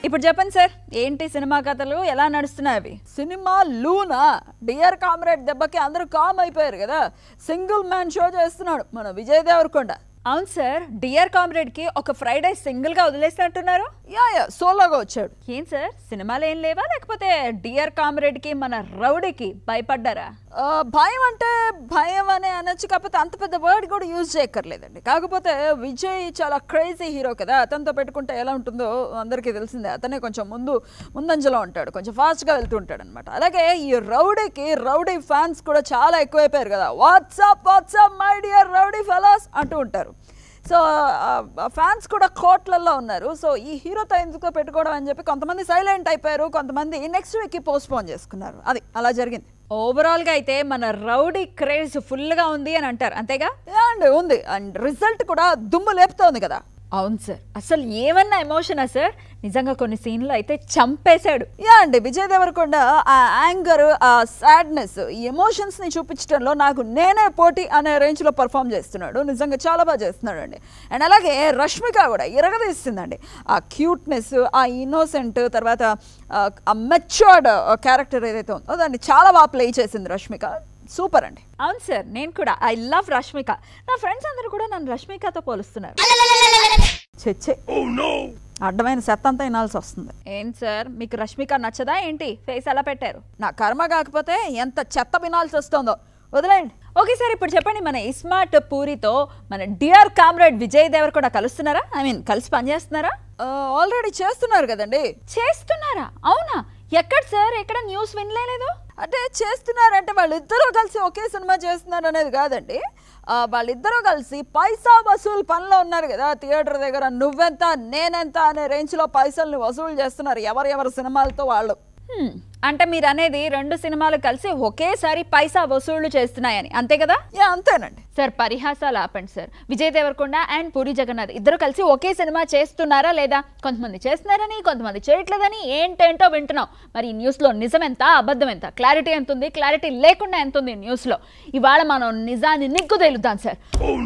ఇప్పుడు చెప్పండి సార్ ఏంటి సినిమా కథలు ఎలా నడుస్తున్నాయి అవి సినిమా లూనా డియర్ కామ్రేడ్ దెబ్బకి అందరూ కామ్ అయిపోయారు కదా సింగిల్ మ్యాన్ షో చేస్తున్నాడు మన విజయ్ దేవరకొండ అవును సార్ డియర్ కామ్రేడ్ కి ఒక ఫ్రైడే సింగిల్ గా వదిలేసినట్టున్నారు యా యా సోలోగా వచ్చాడు ఏం సార్ సినిమాలు ఏం లేవా లేకపోతే డియర్ కామ్రేడ్ కి మన రౌడీకి భయపడ్డారా ఆ, భయం అంటే భయం అనే అనొచ్చు కాకపోతే అంత పెద్ద వర్డ్ కూడా యూజ్ చేయక్కర్లేదండి కాకపోతే విజయ్ చాలా క్రేజీ హీరో కదా అతనితో పెట్టుకుంటే ఎలా ఉంటుందో అందరికీ తెలిసిందే అతనే కొంచెం ముందు ముందంజలో ఉంటాడు కొంచెం ఫాస్ట్గా వెళ్తూ ఉంటాడు అనమాట అలాగే ఈ రౌడీకి రౌడీ ఫ్యాన్స్ కూడా చాలా ఎక్కువైపోయారు కదా what's up what's up my dear rowdy fellas అంటూ ఉంటారు సో ఫ్యాన్స్ కూడా కోట్లల్లో ఉన్నారు సో ఈ హీరోతో ఎందుకో పెట్టుకోవడం అని చెప్పి కొంతమంది సైలెంట్ అయిపోయారు కొంతమంది నెక్స్ట్ వీక్కి పోస్ట్పోన్ చేసుకున్నారు అది అలా జరిగింది ఓవరాల్ గా అయితే మన రౌడీ క్రేజ్ ఫుల్ గా ఉంది అని అంటారు అంతేగా అండ్ ఉంది అండ్ రిజల్ట్ కూడా దుమ్ము లేపుతోంది కదా అవును సార్ అసలు ఏమన్నా ఎమోషనా సార్ నిజంగా కొన్ని సీన్లు అయితే చంపేశాడు యా అండి విజయ్ దేవరకొండ ఆ యాంగర్ ఆ సాడ్నెస్ ఈ ఎమోషన్స్ ని చూపించడంలో నాకు నేనే పోటీ అనే రేంజ్ లో పర్ఫామ్ చేస్తున్నాడు నిజంగా చాలా బాగా చేస్తున్నాడు అండి అండ్ అలాగే రష్మిక కూడా ఇరగదీస్తుందండి ఆ క్యూట్నెస్ ఆ ఇన్నోసెంట్ తర్వాత ఆ మెచ్యూర్డ్ క్యారెక్టర్ ఏదైతే ఉందో దాన్ని చాలా బాగా ప్లే చేసింది రష్మిక సూపర్ అండి అవును సార్ నేను కూడా ఐ లవ్ రష్మిక నా ఫ్రెండ్స్ అందరూ కూడా నన్ను రష్మికతో పోలుస్తున్నారు చెచ్చే అడ్డమైన చెత్త అంతా వినాల్సి వస్తుంది ఏంటి సార్ మీకు రష్మిక నచ్చదా ఏంటి ఫేస్ ఎలా పెట్టారు నా కర్మ కాకపోతే ఎంత చెత్త వినాల్సి వస్తుందో వదిలేయండి ఓకే సార్ ఇప్పుడు చెప్పండి మన ఇస్మార్ట్ పూరితో మన డియర్ కామ్రేడ్ విజయ్ దేవర్ కూడా కలుస్తున్నారా ఐ మీన్ కలిసి పనిచేస్తున్నారా ఆల్రెడీ చేస్తున్నారు కదండి చేస్తున్నారా అవునా ఎక్కడ సార్ ఎక్కడ న్యూస్ వినలేదు అంటే చేస్తున్నారంటే వాళ్ళిద్దరూ కలిసి ఒకే సినిమా చేస్తున్నారు అనేది కాదండి ఆ, వాళ్ళిద్దరూ కలిసి పైసా వసూలు పనిలో ఉన్నారు కదా థియేటర్ దగ్గర నువ్వెంత నేనెంత అనే రేంజ్లో పైసల్ని వసూలు చేస్తున్నారు ఎవరెవరి సినిమాలతో వాళ్ళు హ్మ్, అంటే మీరు అనేది రెండు సినిమాలు కలిసి ఒకేసారి పైసా వసూళ్లు చేస్తున్నాయని అంతే కదా యా అంతేనండి సార్ పరిహాసాలు ఆపండి సార్ విజయ్ దేవరకొండ అండ్ పూరి జగన్నాథ్ ఇద్దరు కలిసి ఒకే సినిమా చేస్తున్నారా లేదా కొంతమంది చేస్తున్నారని కొంతమంది చేయట్లేదని ఏంటేంటో వింటున్నాం మరి ఈ న్యూస్లో నిజం ఎంత అబద్ధం ఎంత క్లారిటీ ఎంత ఉంది క్లారిటీ లేకుండా ఎంత ఉంది న్యూస్లో ఇవాళ మనం నిజాన్ని నిగ్గు తేలుద్దాం సార్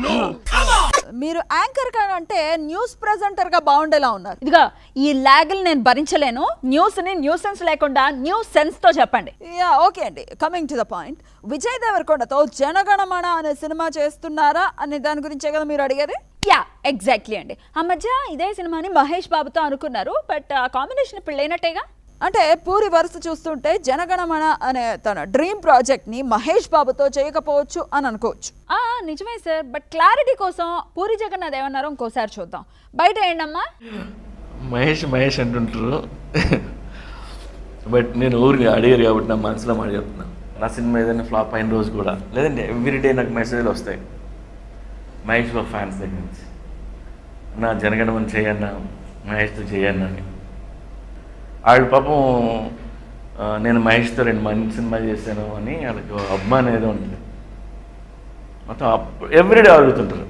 మీరు యాంకర్ అంటే న్యూస్ ప్రెజెంటర్ గా బాగుండేలా ఉన్నారు ఇదిగా ఈ లాగులు నేను భరించలేను న్యూస్ని న్యూసెన్స్ లేకుండా న్యూస్ సెన్స్తో చెప్పండి యా ఓకే అండి coming to the point Vijay దేవరకొండతో జనగణమన అనే సినిమా చేస్తున్నారా అనే దాని గురించే కదా మీరు అడిగేది యా ఎగ్జాక్ట్లీ అండి ఆ మధ్య ఇదే సినిమాని మహేష్ బాబుతో అనుకున్నారు బట్ ఆ కాంబినేషన్ ఇప్పుడు లేనట్టేగా అంటే పూరి వరుస చూస్తుంటే జనగణమన అనే తన డ్రీమ్ ప్రాజెక్ట్ ని మహేష్ బాబుతో చేయకపోవచ్చు అని అనుకోవచ్చు ఆ నిజమే సార్ బట్ క్లారిటీ కోసం పూరి జగన్నాథ్ ఏమన్నారో ఇంకోసారి చూద్దాం బయట ఏంటమ్మా మహేష్ మహేష్ అంటుంటారు బట్ నేను ఊరికి అడిగారు కాబట్టి నా మనసులో మాట చెప్తున్నా నా సినిమా ఏదైనా ఫ్లాప్ అయిన రోజు కూడా లేదంటే ఎవ్రీడే నాకు మెసేజ్లు వస్తాయి మహేష్ బాబు ఫ్యాన్స్ దగ్గర నుంచి నా జనగణమని చేయన్నా మహేష్తో చేయన్నా అని ఆవిడ పాపం ఆ, నేను మహేష్తో రెండు మంచి సినిమా చేశాను అని వాళ్ళకి ఒక అభిమానం ఏదో ఉంటుంది మొత్తం ఎవ్రీడే అడుగుతుంటారు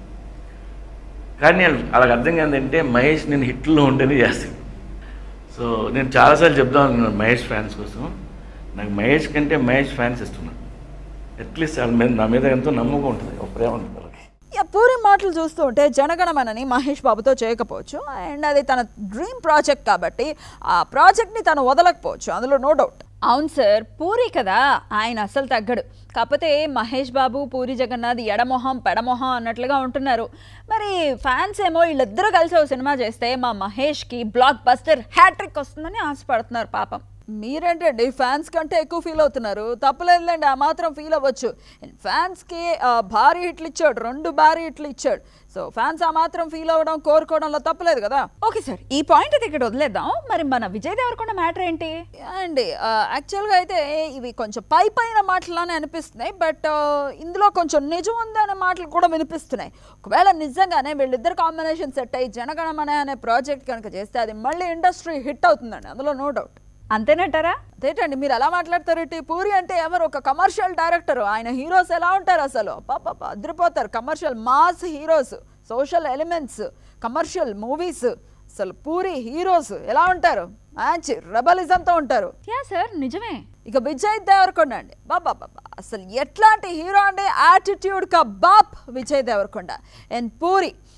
కానీ వాళ్ళ- వాళ్ళకి అర్థం కాదంటే మహేష్ నేను హిట్లో ఉంటేనే చేస్తాను సో నేను చాలాసార్లు చెప్దాం అనుకున్నాను మహేష్ ఫ్యాన్స్ కోసం నాకు మహేష్ కంటే మహేష్ ఫ్యాన్స్ ఇస్తున్నాను అట్లీస్ట్ వాళ్ళ మీద నా మీద ఎంతో నమ్మకం ఉంటుంది ఒక ప్రేమ ఉంటుంది వాళ్ళకి యా పూరి మాటలు చూస్తూ ఉంటే జనగణమనని మహేష్ బాబుతో చేయకపోవచ్చు అండ్ అది తన డ్రీమ్ ప్రాజెక్ట్ కాబట్టి ఆ ప్రాజెక్ట్ని తను వదలకపోవచ్చు అందులో నో డౌట్ అవును సార్ పూరి కదా ఆయన అసలు తగ్గడు కాకపోతే మహేష్ బాబు పూరి జగన్నాథ్ ఎడమొహం పెడమొహం అన్నట్లుగా ఉంటున్నారు మరి ఫ్యాన్స్ ఏమో వీళ్ళిద్దరూ కలిసి ఒక సినిమా చేస్తే మా మహేష్కి బ్లాక్ బస్టర్ హ్యాట్రిక్ వస్తుందని ఆశపడుతున్నారు పాపం మీరేంటండి ఫ్యాన్స్ కంటే ఎక్కువ ఫీల్ అవుతున్నారు తప్పలేదులేండి ఆ మాత్రం ఫీల్ అవ్వచ్చు ఫ్యాన్స్కి ఆ, భారీ హిట్లు ఇచ్చాడు రెండు భారీ హిట్లు ఇచ్చాడు సో ఫ్యాన్స్ ఆ మాత్రం ఫీల్ అవ్వడం కోరుకోవడంలో తప్పలేదు కదా ఓకే సార్ ఈ పాయింట్ అయితే ఇక్కడ వదిలేద్దాం మరి మన విజయ్ దేవరకొండ మ్యాటర్ ఏంటి అండి యాక్చువల్గా అయితే ఇవి కొంచెం పై పైన మాటలానే అనిపిస్తున్నాయి బట్ ఇందులో కొంచెం నిజం ఉంది అనే మాటలు కూడా వినిపిస్తున్నాయి ఒకవేళ నిజంగానే వీళ్ళిద్దరు కాంబినేషన్ సెట్ అయ్యి జనగణమన అనే ప్రాజెక్ట్ కనుక చేస్తే అది మళ్ళీ ఇండస్ట్రీ హిట్ అవుతుందండి అందులో నో డౌట్ అంతేనంటారా అదేంటండి మీరు ఎలా మాట్లాడతారు ఇటు పూరి అంటే ఎవరు ఒక కమర్షియల్ డైరెక్టర్ ఆయన హీరోస్ ఎలా ఉంటారు అసలు పాప అదిరిపోతారు commercial mass heroes social elements commercial movies అసలు పూరి హీరోస్ ఎలా ఉంటారు మంచి రెబలిజంతో ఉంటారు యా సార్ నిజమే ఇక విజయ్ దేవరకొండ అండి బాబా బాబా అసలు ఎట్లాంటి హీరో అండి యాటిట్యూడ్ కా బాప్ విజయ్ దేవరకొండ అండ్ పూరి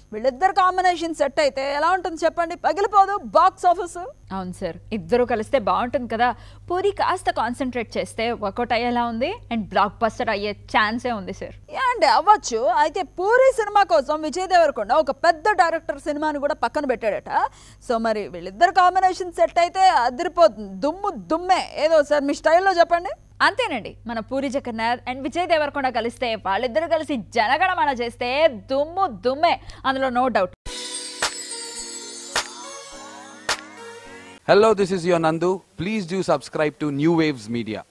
వీళ్ళిద్దరు కాంబినేషన్ సెట్ అయితే ఎలా ఉంటుంది చెప్పండి పగిలిపోదు బాక్స్ ఆఫీస్ అవును సార్ ఇద్దరు కలిస్తే బాగుంటుంది కదా పూరి కాస్త కాన్సన్ట్రేట్ చేస్తే వర్కౌట్ అయ్యేలా ఉంది అండ్ బ్లాక్ బస్టర్ అయ్యే ఛాన్సే ఉంది సార్ అండి అవ్వచ్చు అయితే పూరి సినిమా కోసం విజయ్ దేవరకొండ ఒక పెద్ద డైరెక్టర్ సినిమాని కూడా పక్కన పెట్టాడట సో మరి వీళ్ళిద్దరు కాంబినేషన్ సెట్ అయితే అదిరిపోతుంది దుమ్ము దుమ్మే ఏదో సార్ మీ స్టైల్లో చెప్పండి అంతేనండి మన పూరి జగన్నాథ్ అండ్ విజయ్ దేవరకొండ కలిస్తే వాళ్ళిద్దరు కలిసి జనగణమన చేస్తే దుమ్ము దుమ్మే అందులో no doubt Hello, this is your Nandu. Please do subscribe to New Waves Media.